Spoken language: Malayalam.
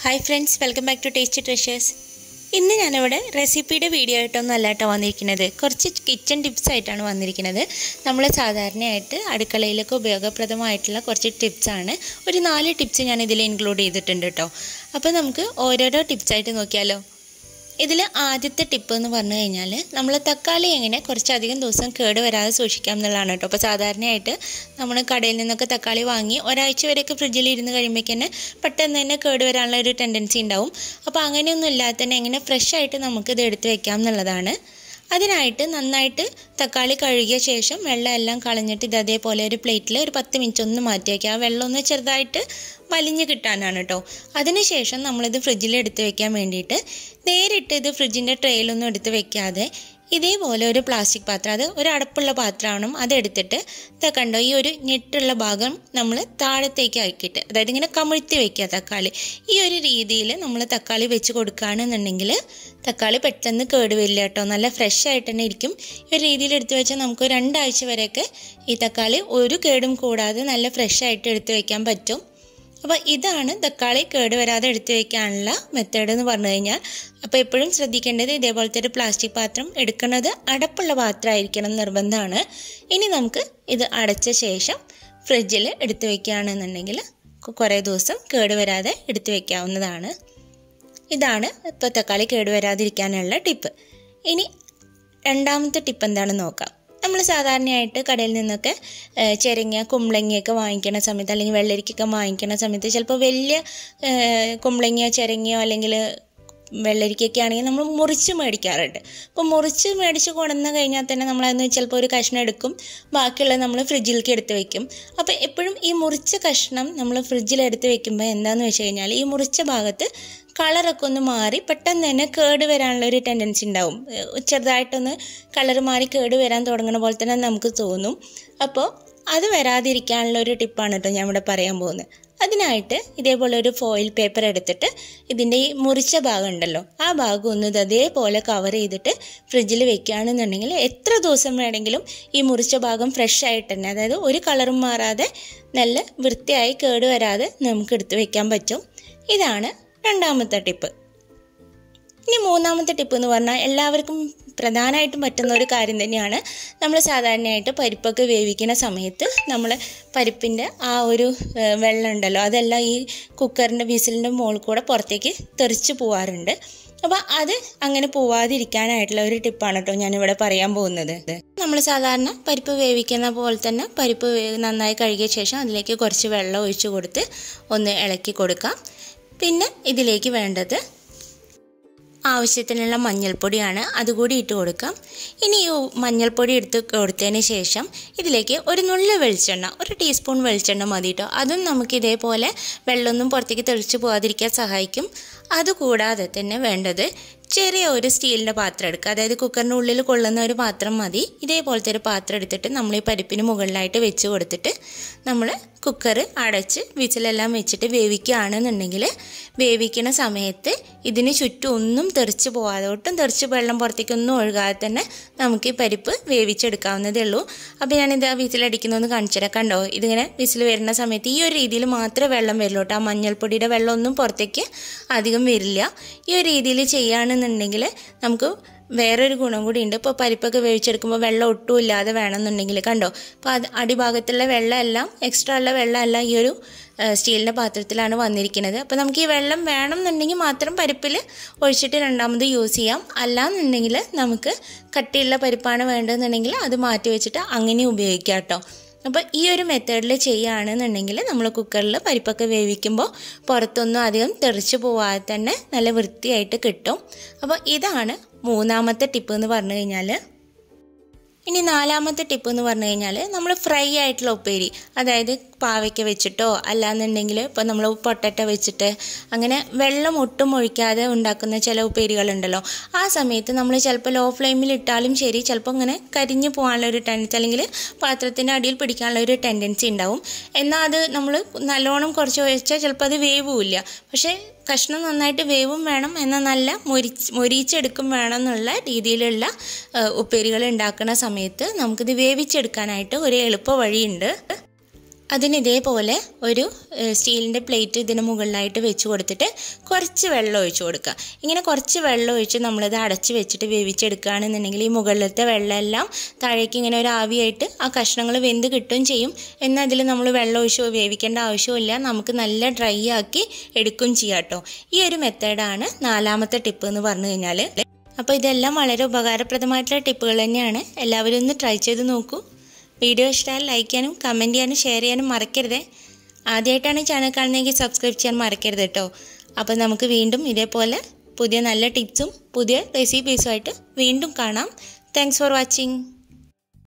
hi friends welcome back to tasty treasures ഇന്ന് ഞാനിവിടെ റെസിപ്പിയുടെ വീഡിയോ ആയിട്ടൊന്നും അല്ല കേട്ടോ വന്നിരിക്കുന്നത് കുറച്ച് കിച്ചൺ ടിപ്സ് ആയിട്ടാണ് വന്നിരിക്കുന്നത് നമ്മൾ സാധാരണയായിട്ട് അടുക്കളയിലൊക്കെ ഉപയോഗപ്രദമായിട്ടുള്ള കുറച്ച് ടിപ്സാണ് ഒരു നാല് ടിപ്സ് ഞാൻ ഇതിൽ ഇൻക്ലൂഡ് ചെയ്തിട്ടുണ്ട് കേട്ടോ അപ്പോൾ നമുക്ക് ഓരോരോ ടിപ്സായിട്ട് നോക്കിയാലോ ഇതിൽ ആദ്യത്തെ ടിപ്പ് എന്ന് പറഞ്ഞു കഴിഞ്ഞാൽ നമ്മൾ തക്കാളി എങ്ങനെ കുറച്ചധികം ദിവസം കേട് വരാതെ സൂക്ഷിക്കാം എന്നുള്ളതാണ് കേട്ടോ അപ്പോൾ സാധാരണയായിട്ട് നമ്മൾ കടയിൽ നിന്നൊക്കെ തക്കാളി വാങ്ങി ഒരാഴ്ച വരെയൊക്കെ ഫ്രിഡ്ജിൽ ഇരുന്ന് കഴിയുമ്പോഴേക്ക് തന്നെ പെട്ടെന്ന് തന്നെ കേട് വരാനുള്ള ഒരു ടെൻഡൻസി ഉണ്ടാവും അപ്പോൾ അങ്ങനെയൊന്നും ഇല്ലാതെ തന്നെ എങ്ങനെ ഫ്രഷ് ആയിട്ട് നമുക്കിത് എടുത്ത് വെക്കാം എന്നുള്ളതാണ് അതിനായിട്ട് നന്നായിട്ട് തക്കാളി കഴുകിയ ശേഷം വെള്ളം എല്ലാം കളഞ്ഞിട്ട് ഇത് അതേപോലെ ഒരു പ്ലേറ്റിൽ ഒരു പത്ത് മിനിറ്റ് ഒന്ന് മാറ്റി വയ്ക്കുക ആ വെള്ളം ഒന്ന് ചെറുതായിട്ട് വലിഞ്ഞ് കിട്ടാനാണ് കേട്ടോ അതിനുശേഷം നമ്മളിത് ഫ്രിഡ്ജിൽ എടുത്ത് വെക്കാൻ വേണ്ടിയിട്ട് നേരിട്ട് ഇത് ഫ്രിഡ്ജിൻ്റെ ട്രെയിലൊന്നും എടുത്ത് വെക്കാതെ ഇതേപോലെ ഒരു പ്ലാസ്റ്റിക് പാത്രം അത് ഒരു അടപ്പുള്ള പാത്രമാണ് അതെടുത്തിട്ട് ഇതാ കണ്ടോ ഈ ഒരു ഞെട്ടുള്ള ഭാഗം നമ്മൾ താഴത്തേക്ക് ആക്കിയിട്ട് അതായത് ഇങ്ങനെ കമിഴ്ത്തി വെക്കുക തക്കാളി ഈ ഒരു രീതിയിൽ നമ്മൾ തക്കാളി വെച്ച് കൊടുക്കുകയാണെന്നുണ്ടെങ്കിൽ തക്കാളി പെട്ടെന്ന് കേടുവരില്ല കേട്ടോ നല്ല ഫ്രഷ് ആയിട്ട് തന്നെ ഇരിക്കും ഈ ഒരു രീതിയിൽ എടുത്തു വെച്ചാൽ നമുക്ക് രണ്ടാഴ്ച വരെയൊക്കെ ഈ തക്കാളി ഒരു കേടും കൂടാതെ നല്ല ഫ്രഷ് ആയിട്ട് എടുത്തു വെക്കാൻ പറ്റും അപ്പോൾ ഇതാണ് തക്കാളി കേടുവരാതെ എടുത്തു വയ്ക്കാനുള്ള മെത്തേഡ് എന്ന് പറഞ്ഞു കഴിഞ്ഞാൽ അപ്പോൾ എപ്പോഴും ശ്രദ്ധിക്കേണ്ടത് ഇതേപോലത്തെ ഒരു പ്ലാസ്റ്റിക് പാത്രം എടുക്കുന്നത് അടപ്പുള്ള പാത്രമായിരിക്കണം നിർബന്ധമാണ് ഇനി നമുക്ക് ഇത് അടച്ച ശേഷം ഫ്രിഡ്ജിൽ എടുത്തു വയ്ക്കുകയാണെന്നുണ്ടെങ്കിൽ കുറേ ദിവസം കേടുവരാതെ എടുത്തു വയ്ക്കാവുന്നതാണ് ഇതാണ് ഇപ്പോൾ തക്കാളി കേടുവരാതിരിക്കാനുള്ള ടിപ്പ് ഇനി രണ്ടാമത്തെ ടിപ്പ് എന്താണെന്ന് നോക്കാം നമ്മൾ സാധാരണയായിട്ട് കടയിൽ നിന്നൊക്കെ ചെരങ്ങ കുമ്പളങ്ങയൊക്കെ വാങ്ങിക്കുന്ന സമയത്ത് അല്ലെങ്കിൽ വെള്ളരിക്കൊക്കെ വാങ്ങിക്കുന്ന സമയത്ത് ചിലപ്പോൾ വലിയ കുമ്പളങ്ങയോ ചെരങ്ങയോ അല്ലെങ്കിൽ വെള്ളരിക്കൊക്കെ ആണെങ്കിൽ നമ്മൾ മുറിച്ച് മേടിക്കാറുണ്ട് അപ്പോൾ മുറിച്ച് മേടിച്ച് കൊണ്ടുവന്ന് കഴിഞ്ഞാൽ തന്നെ നമ്മളതിന് ചിലപ്പോൾ ഒരു കഷ്ണം എടുക്കും ബാക്കിയുള്ളത് നമ്മൾ ഫ്രിഡ്ജിലേക്ക് എടുത്ത് വെക്കും അപ്പോൾ എപ്പോഴും ഈ മുറിച്ച കഷ്ണം നമ്മൾ ഫ്രിഡ്ജിൽ എടുത്ത് വെക്കുമ്പോൾ എന്താണെന്ന് വെച്ച് കഴിഞ്ഞാൽ ഈ മുറിച്ച ഭാഗത്ത് കളറൊക്കെ ഒന്ന് മാറി പെട്ടെന്ന് തന്നെ കേട് വരാനുള്ള ഒരു ടെൻഡൻസി ഉണ്ടാവും ചെറുതായിട്ടൊന്ന് കളർ മാറി കേട് വരാൻ തുടങ്ങുന്ന പോലെ തന്നെ നമുക്ക് തോന്നും അപ്പോൾ അത് വരാതിരിക്കാനുള്ള ഒരു ടിപ്പാണ് കേട്ടോ ഞാൻ ഇവിടെ പറയാൻ പോകുന്നത് അതിനായിട്ട് ഇതേപോലെ ഒരു ഫോയിൽ പേപ്പർ എടുത്തിട്ട് ഇതിൻ്റെ ഈ മുറിച്ച ഭാഗം ഉണ്ടല്ലോ ആ ഭാഗം ഒന്ന് ഇത് അതേപോലെ കവർ ചെയ്തിട്ട് ഫ്രിഡ്ജിൽ വെക്കുകയാണെന്നുണ്ടെങ്കിൽ എത്ര ദിവസം വേണമെങ്കിലും ഈ മുറിച്ച ഭാഗം ഫ്രഷ് ആയിട്ട് തന്നെ അതായത് ഒരു കളറും മാറാതെ നല്ല വൃത്തിയായി കേട് വരാതെ നമുക്ക് എടുത്ത് വെക്കാൻ പറ്റും ഇതാണ് രണ്ടാമത്തെ ടിപ്പ് ഇനി മൂന്നാമത്തെ ടിപ്പ് എന്ന് പറഞ്ഞാൽ എല്ലാവർക്കും പ്രധാനമായിട്ടും പറ്റുന്ന ഒരു കാര്യം തന്നെയാണ് നമ്മൾ സാധാരണയായിട്ട് പരിപ്പൊക്കെ വേവിക്കുന്ന സമയത്ത് നമ്മൾ പരിപ്പിൻ്റെ ആ ഒരു വെള്ളം ഉണ്ടല്ലോ അതെല്ലാം ഈ കുക്കറിൻ്റെ വിസിലിൻ്റെ മുകളിൽ കൂടെ പുറത്തേക്ക് തെറിച്ച് പോവാറുണ്ട് അപ്പോൾ അത് അങ്ങനെ പോവാതിരിക്കാനായിട്ടുള്ള ഒരു ടിപ്പാണ് കേട്ടോ ഞാനിവിടെ പറയാൻ പോകുന്നത് നമ്മൾ സാധാരണ പരിപ്പ് വേവിക്കുന്ന പോലെ തന്നെ പരിപ്പ് നന്നായി കഴുകിയ ശേഷം അതിലേക്ക് കുറച്ച് വെള്ളം ഒഴിച്ച് കൊടുത്ത് ഒന്ന് ഇളക്കി കൊടുക്കാം പിന്നെ ഇതിലേക്ക് വേണ്ടത് ആവശ്യത്തിനുള്ള മഞ്ഞൾപ്പൊടിയാണ് അതുകൂടി ഇട്ട് കൊടുക്കാം ഇനി ഈ മഞ്ഞൾപ്പൊടി എടുത്ത് കൊടുത്തതിന് ശേഷം ഇതിലേക്ക് ഒരു നുള്ള വെളിച്ചെണ്ണ ഒരു ടീസ്പൂൺ വെളിച്ചെണ്ണ മതി കേട്ടോ അതും നമുക്ക് ഇതേപോലെ വെള്ളമൊന്നും പുറത്തേക്ക് തെളിച്ച് പോകാതിരിക്കാൻ സഹായിക്കും അതുകൂടാതെ തന്നെ വേണ്ടത് ചെറിയ ഒരു സ്റ്റീലിൻ്റെ പാത്രം എടുക്കുക അതായത് കുക്കറിൻ്റെ ഉള്ളിൽ കൊള്ളുന്ന ഒരു പാത്രം മതി ഇതേപോലത്തെ ഒരു പാത്രം എടുത്തിട്ട് നമ്മൾ ഈ പരിപ്പിന് മുകളിലായിട്ട് വെച്ച് കൊടുത്തിട്ട് നമ്മൾ കുക്കർ അടച്ച് വിസിലെല്ലാം വെച്ചിട്ട് വേവിക്കുകയാണെന്നുണ്ടെങ്കിൽ വേവിക്കുന്ന സമയത്ത് ഇതിന് ചുറ്റും ഒന്നും തെറിച്ച് പോകാതെ ഒട്ടും തെറിച്ച് വെള്ളം പുറത്തേക്കൊന്നും ഒഴുകാതെ തന്നെ നമുക്ക് ഈ പരിപ്പ് വേവിച്ചെടുക്കാവുന്നതേ ഉള്ളൂ അപ്പോൾ ഞാനിത് ആ വിസിലടിക്കുന്നൊന്ന് കാണിച്ചുതരാം കണ്ടോ ഇതിങ്ങനെ വിസിൽ വരുന്ന സമയത്ത് ഈ ഒരു രീതിയിൽ മാത്രമേ വെള്ളം വരുള്ളൂ കേട്ടോ ആ മഞ്ഞൾപ്പൊടിയുടെ വെള്ളമൊന്നും പുറത്തേക്ക് അധികം വരില്ല ഈ ഒരു രീതിയിൽ ചെയ്യുകയാണെന്നുണ്ടെങ്കിൽ നമുക്ക് വേറൊരു ഗുണം കൂടി ഉണ്ട് ഇപ്പോൾ പരിപ്പൊക്കെ വേവിച്ചെടുക്കുമ്പോൾ വെള്ളം ഒട്ടും ഇല്ലാതെ വേണമെന്നുണ്ടെങ്കിൽ കണ്ടോ അപ്പോൾ അത് അടിഭാഗത്തുള്ള വെള്ളമെല്ലാം എക്സ്ട്രാ ഉള്ള വെള്ളമെല്ലാം ഈ ഒരു സ്റ്റീലിൻ്റെ പാത്രത്തിലാണ് വന്നിരിക്കുന്നത് അപ്പോൾ നമുക്ക് ഈ വെള്ളം വേണം എന്നുണ്ടെങ്കിൽ മാത്രം പരിപ്പിൽ ഒഴിച്ചിട്ട് രണ്ടാമത് യൂസ് ചെയ്യാം അല്ലാന്നുണ്ടെങ്കിൽ നമുക്ക് കട്ടിയുള്ള പരിപ്പാണ് വേണ്ടതെന്നുണ്ടെങ്കിൽ അത് മാറ്റി വെച്ചിട്ട് അങ്ങനെ ഉപയോഗിക്കാം കേട്ടോ അപ്പോൾ ഈ ഒരു മെത്തേഡിൽ ചെയ്യുകയാണെന്നുണ്ടെങ്കിൽ നമ്മൾ കുക്കറിൽ പരിപ്പൊക്കെ വേവിക്കുമ്പോൾ പുറത്തൊന്നും അധികം തെറിച്ച് പോവാതെ തന്നെ നല്ല വൃത്തിയായിട്ട് കിട്ടും അപ്പോൾ ഇതാണ് മൂന്നാമത്തെ ടിപ്പ് എന്ന് പറഞ്ഞു കഴിഞ്ഞാൽ ഇനി നാലാമത്തെ ടിപ്പ് എന്ന് പറഞ്ഞു കഴിഞ്ഞാൽ നമ്മൾ ഫ്രൈ ആയിട്ടുള്ള ഉപ്പേരി അതായത് പാവയ്ക്ക വെച്ചിട്ടോ അല്ലാന്നുണ്ടെങ്കിൽ ഇപ്പോൾ നമ്മൾ പൊട്ടറ്റ വെച്ചിട്ട് അങ്ങനെ വെള്ളം ഒട്ടും ഒഴിക്കാതെ ഉണ്ടാക്കുന്ന ചില ഉപ്പേരികളുണ്ടല്ലോ ആ സമയത്ത് നമ്മൾ ചിലപ്പോൾ ലോ ഫ്ലെയിമിൽ ഇട്ടാലും ശരി ചിലപ്പോൾ ഇങ്ങനെ കരിഞ്ഞു പോകാനുള്ള ഒരു ടെൻഡൻസി അല്ലെങ്കിൽ പാത്രത്തിൻ്റെ അടിയിൽ പിടിക്കാനുള്ള ഒരു ടെൻഡൻസി ഉണ്ടാവും എന്നാൽ അത് നമ്മൾ നല്ലോണം കുറച്ച് ഒഴിച്ചാൽ ചിലപ്പോൾ അത് വേവുമില്ല പക്ഷേ കഷ്ണം നന്നായിട്ട് വേവും വേണം എന്നാൽ നല്ല മൊരിച്ച് മൊരിച്ചെടുക്കും വേണം എന്നുള്ള രീതിയിലുള്ള ഉപ്പേരികൾ ഉണ്ടാക്കുന്ന സമയത്ത് നമുക്കിത് വേവിച്ചെടുക്കാനായിട്ട് ഒരു എളുപ്പ വഴിയുണ്ട് അതിന് ഇതേപോലെ ഒരു സ്റ്റീലിൻ്റെ പ്ലേറ്റ് ഇതിന് മുകളിലായിട്ട് വെച്ച് കൊടുത്തിട്ട് കുറച്ച് വെള്ളം ഒഴിച്ച് കൊടുക്കുക ഇങ്ങനെ കുറച്ച് വെള്ളം ഒഴിച്ച് നമ്മളിത് അടച്ച് വെച്ചിട്ട് വേവിച്ചെടുക്കുകയാണെന്നുണ്ടെങ്കിൽ ഈ മുകളിലത്തെ വെള്ളമെല്ലാം താഴേക്ക് ഇങ്ങനെ ഒരു ആവിയായിട്ട് ആ കഷ്ണങ്ങൾ വെന്ത് കിട്ടുകയും ചെയ്യും എന്നാൽ അതിൽ നമ്മൾ വെള്ളം ഒഴിച്ച് വേവിക്കേണ്ട ആവശ്യമില്ല നമുക്ക് നല്ല ഡ്രൈ ആക്കി എടുക്കുകയും ചെയ്യാം കേട്ടോ ഈ ഒരു മെത്തേഡാണ് നാലാമത്തെ ടിപ്പ് എന്ന് പറഞ്ഞു കഴിഞ്ഞാൽ അപ്പോൾ ഇതെല്ലാം വളരെ ഉപകാരപ്രദമായിട്ടുള്ള ടിപ്പുകൾ തന്നെയാണ് എല്ലാവരും ഒന്ന് ട്രൈ ചെയ്ത് നോക്കൂ വീഡിയോ ഇഷ്ടമായാൽ ലൈക്ക് ചെയ്യാനും കമൻറ്റ് ചെയ്യാനും ഷെയർ ചെയ്യാനും മറക്കരുതേ ആദ്യമായിട്ടാണ് ഈ ചാനൽ കാണുന്നതെങ്കിൽ സബ്സ്ക്രൈബ് ചെയ്യാൻ മറക്കരുത് കേട്ടോ അപ്പോൾ നമുക്ക് വീണ്ടും ഇതേപോലെ പുതിയ നല്ല ടിപ്സും പുതിയ റെസിപ്പീസുമായിട്ട് വീണ്ടും കാണാം താങ്ക്സ് ഫോർ വാച്ചിങ്